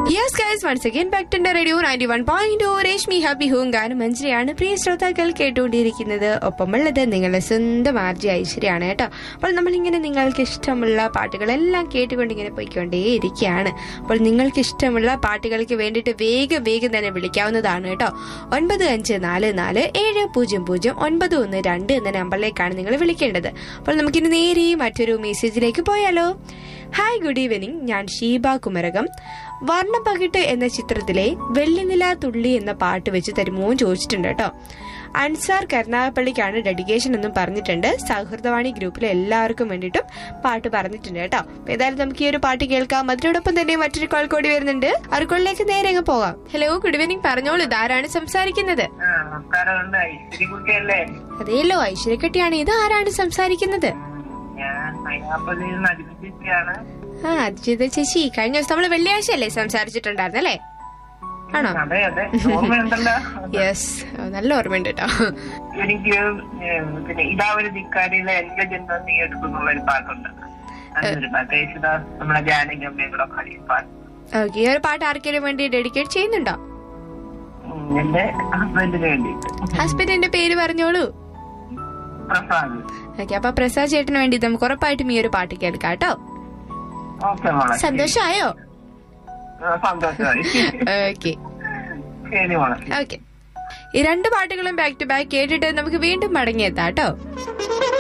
yes guys once again back to radio ninety one point O Reshmi happy hmm ഗാനം മഞ്ജരിയാണ് പ്രിയ ശ്രോതാക്കൾ കേട്ടുകൊണ്ടിരിക്കുന്നത് ഒപ്പമുള്ളത് നിങ്ങളുടെ സ്വന്തം ആർജി ഐശ്വര്യാണ് കേട്ടോ അപ്പോൾ നമ്മളിങ്ങനെ നിങ്ങൾക്ക് ഇഷ്ടമുള്ള പാട്ടുകളെല്ലാം കേട്ടുകൊണ്ട് ഇങ്ങനെ പോയിക്കൊണ്ടേയിരിക്കുകയാണ് അപ്പോൾ നിങ്ങൾക്ക് ഇഷ്ടമുള്ള പാട്ടുകൾക്ക് വേണ്ടിയിട്ട് വേഗം വേഗം തന്നെ വിളിക്കാവുന്നതാണ് കേട്ടോ ഒൻപത് അഞ്ച് നാല് നാല് ഏഴ് പൂജ്യം പൂജ്യം ഒൻപത് ഒന്ന് രണ്ട് എന്ന നമ്പറിലേക്കാണ് നിങ്ങൾ വിളിക്കേണ്ടത് അപ്പോൾ നമുക്കിനി നേരെ മറ്റൊരു മെസ്സേജിലേക്ക് പോയാലോ ഹായ് ഗുഡ് ഈവനിങ് ഞാൻ ഷീബ കുമരകം വർണ്ണപ്പകിട്ട് എന്ന ചിത്രത്തിലെ വെള്ളിനില തുള്ളി എന്ന പാട്ട് വെച്ച് തരുമോ എന്ന് ചോദിച്ചിട്ടുണ്ട് കേട്ടോ അൻസാർ കരുനാഗപ്പള്ളിക്കാണ് ഡെഡിക്കേഷൻ എന്നും പറഞ്ഞിട്ടുണ്ട് സൗഹൃദവാണി ഗ്രൂപ്പിലെ എല്ലാവർക്കും വേണ്ടിയിട്ടും പാട്ട് പറഞ്ഞിട്ടുണ്ട് കേട്ടോ അപ്പൊ ഏതായാലും നമുക്ക് ഈ ഒരു പാട്ട് കേൾക്കാം അതിനോടൊപ്പം തന്നെ മറ്റൊരു കോൾ കൂടി വരുന്നുണ്ട് അറുക്കോളിലേക്ക് നേരെ അങ്ങ് പോകാം ഹലോ ഗുഡ് ഈവനിങ് പറഞ്ഞോളൂ ഇതാരാണ് സംസാരിക്കുന്നത് ആ, നമസ്കാരമുണ്ട് ഐശ്വര്യക്കുട്ടിയല്ലേ അതേലോ ഐശ്വര്യക്കെട്ടിയാണ് ഇത് ആരാണ് സംസാരിക്കുന്നത് ഞാൻ മൈനാപ്പള്ളിയിൽ നിന്ന് അതിഥിയാണ് ആ അജിത ചേച്ചി കഴിഞ്ഞ ദിവസം നമ്മള് വെള്ളിയാഴ്ച അല്ലേ സംസാരിച്ചിട്ടുണ്ടായിരുന്നല്ലേ ആണോ അതെ അതെ ഓർമ്മയുണ്ടല്ലോ യെസ് നല്ല ഓർമ്മയുണ്ട് കേട്ടോ എനിക്ക് ഏ, പിന്നെ ഇതാ ഒരു ധിക്കാരിയിലെ എന്റെ ജന്മം നീ എടുക്കുന്നുള്ള ഒരു പാട്ടുണ്ട് അതൊരു പാട്ട് യേശുദാസ് നമ്മുടെ ജാനകി അമ്മയും കൂടെ പാടിയ പാട്ട് ഓക്കെ ഈ ഒരു പാട്ട് ആർക്കെങ്കിലും വേണ്ടി ഡെഡിക്കേറ്റ് ചെയ്യുന്നുണ്ടോ ഉം, എന്റെ ഹസ്ബൻഡിന് വേണ്ടിയിട്ട് ഹസ്ബൻഡിന്റെ പേര് പറഞ്ഞോളൂ പ്രസാദ് ഓക്കെ അപ്പൊ പ്രസാദ് ചേട്ടന് വേണ്ടി നമുക്ക് ഉറപ്പായിട്ടും ഈ ഒരു പാട്ട് കേൾക്കാം കേട്ടോ ഓക്കെ മോളെ സന്തോഷമായോ ആ, സന്തോഷമായി ഓക്കെ ശരി മോളെ ഓക്കെ ഈ രണ്ട് പാട്ടുകളും ബാക്ക് ടു ബാക്ക് കേട്ടിട്ട് നമുക്ക് വീണ്ടും മടങ്ങിയെത്താം കേട്ടോ